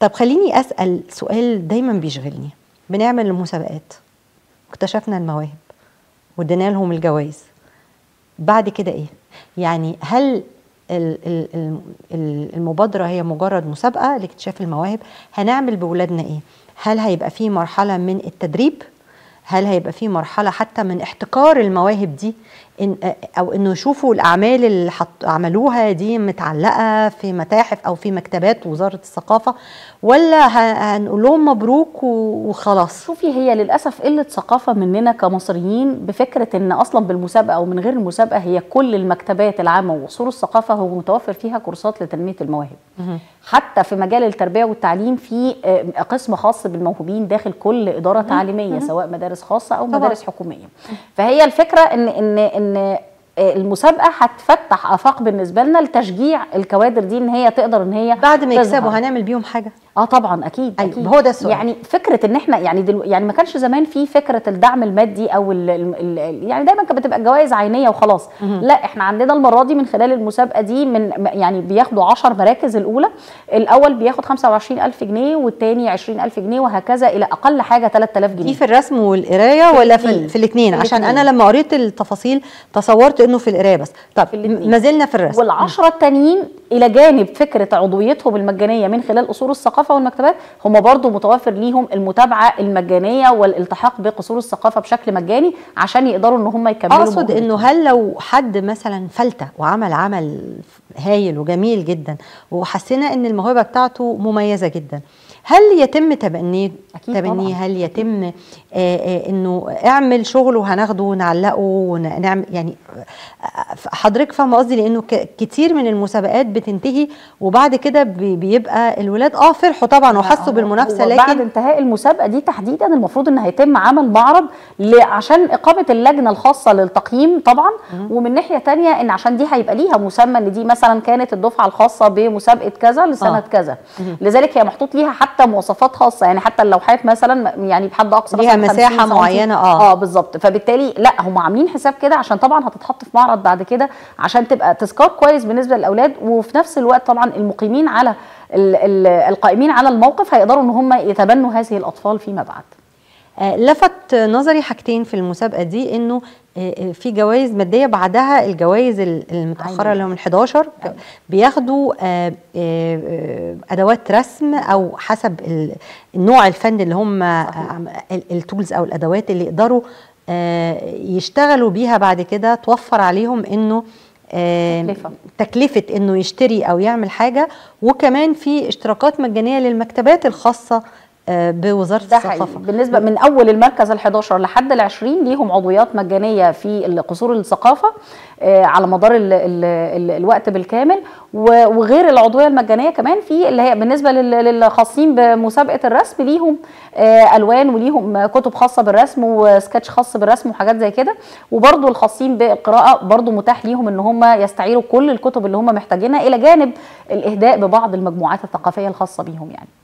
طب خليني اسال سؤال دايما بيشغلني بنعمل المسابقات واكتشفنا المواهب وادينا لهم الجوائز بعد كده ايه يعني هل ال- ال- ال- ال- المبادره هي مجرد مسابقه لاكتشاف المواهب هنعمل بولادنا ايه هل هيبقى في مرحله من التدريب هل هيبقى في مرحله حتى من احتكار المواهب دي إن او انه يشوفوا الاعمال اللي حط عملوها دي متعلقه في متاحف او في مكتبات وزاره الثقافه ولا ه- هنقول لهم مبروك و- وخلاص شوفي هي للاسف قله ثقافه مننا كمصريين بفكره ان اصلا بالمسابقه او من غير المسابقه هي كل المكتبات العامه وقصور الثقافه هو متوفر فيها كورسات لتنميه المواهب حتى في مجال التربيه والتعليم في آه، قسم خاص بالموهوبين داخل كل اداره تعليميه سواء مدارس خاصه او طبعاً. مدارس حكوميه فهي الفكره ان ان ان آه، المسابقه هتفتح افاق بالنسبه لنا لتشجيع الكوادر دي ان هي تقدر ان هي بعد ما يكسبوا تظهر. هنعمل بيهم حاجه اه طبعا اكيد أيوة، اكيد هو ده السؤال. يعني فكره ان احنا يعني دلو يعني ما كانش زمان في فكره الدعم المادي او ال ال ال يعني دايما كانت بتبقى الجوائز عينيه وخلاص لا احنا عندنا المره دي من خلال المسابقه دي من يعني بياخدوا 10 مراكز الاولى الاول بياخد 25000 جنيه والثاني 20000 جنيه وهكذا الى اقل حاجه 3000 جنيه دي في الرسم والقرايه ولا في الاتنين. في الاثنين في عشان الاتنين. انا لما قريت التفاصيل تصورت انه في القرايه بس طب في الاتنين. ما زلنا في الرسم والعشرة التانيين إلى جانب فكرة عضويتهم المجانية من خلال أصول الثقافة والمكتبات هم برضو متوفر ليهم المتابعة المجانية والالتحاق بقصور الثقافة بشكل مجاني عشان يقدروا إن هم يكملوا اقصد موهبتهم. انه هل لو حد مثلا فلتة وعمل عمل هايل وجميل جدا وحسينا ان الموهبه بتاعته مميزه جدا هل يتم تبنيه أكيد تبنيه طبعاً. هل يتم آه آه انه اعمل شغل وهناخده ونعلقه ونعمل يعني آه، حضرتك فاهمه قصدي لانه ك- كتير من المسابقات بتنتهي وبعد كده بي- بيبقى الولاد اه فرحوا طبعا وحسوا بالمنافسه هو بعد لكن انتهاء المسابقه دي تحديدا المفروض ان هيتم عمل معرض ل- عشان اقامه اللجنه الخاصه للتقييم طبعا ومن ناحيه تانية ان عشان دي هيبقى ليها مسمى ان دي مثلا كانت الدفعه الخاصه بمسابقه كذا لسنه آه. آه. كذا لذلك هي محطوط ليها حتى مواصفات خاصه يعني حتى اللوحات مثلا يعني بحد اقصى ليها مثلاً 50 مساحة سنتي. معينة، آه. اه بالظبط فبالتالي لا هم عاملين حساب كده عشان طبعا هتتحط في معرض بعد كده عشان تبقى تذكار كويس بالنسبه للاولاد وفي نفس الوقت طبعا المقيمين على ال- ال- القائمين على الموقف هيقدروا ان هم يتبنوا هذه الاطفال فيما بعد آه، لفت نظري حاجتين في المسابقه دي انه آه، آه، في جوائز ماديه بعدها الجوائز ال- المتاخره أيوة. اللي هم من 11 بياخدوا آه، آه، آه، ادوات رسم او حسب ال- النوع الفن اللي هم عم- ال- التولز او الادوات اللي يقدروا آه، يشتغلوا بيها بعد كده توفر عليهم انه آه، تكلفة. تكلفه انه يشتري او يعمل حاجه وكمان في اشتراكات مجانيه للمكتبات الخاصه آه، بوزاره ده حقيقي الثقافه بالنسبه من اول المركز ال 11 لحد ال 20 ليهم عضويات مجانيه في قصور الثقافه آه، على مدار ال ال ال الوقت بالكامل و- وغير العضويه المجانيه كمان في اللي هي بالنسبه لل- للخاصين بمسابقه الرسم ليهم آه، الوان وليهم كتب خاصه بالرسم وسكتش خاص بالرسم وحاجات زي كده وبرضو الخاصين بالقراءه برضو متاح ليهم ان هم يستعيروا كل الكتب اللي هم محتاجينها الى جانب الاهداء ببعض المجموعات الثقافيه الخاصه بيهم يعني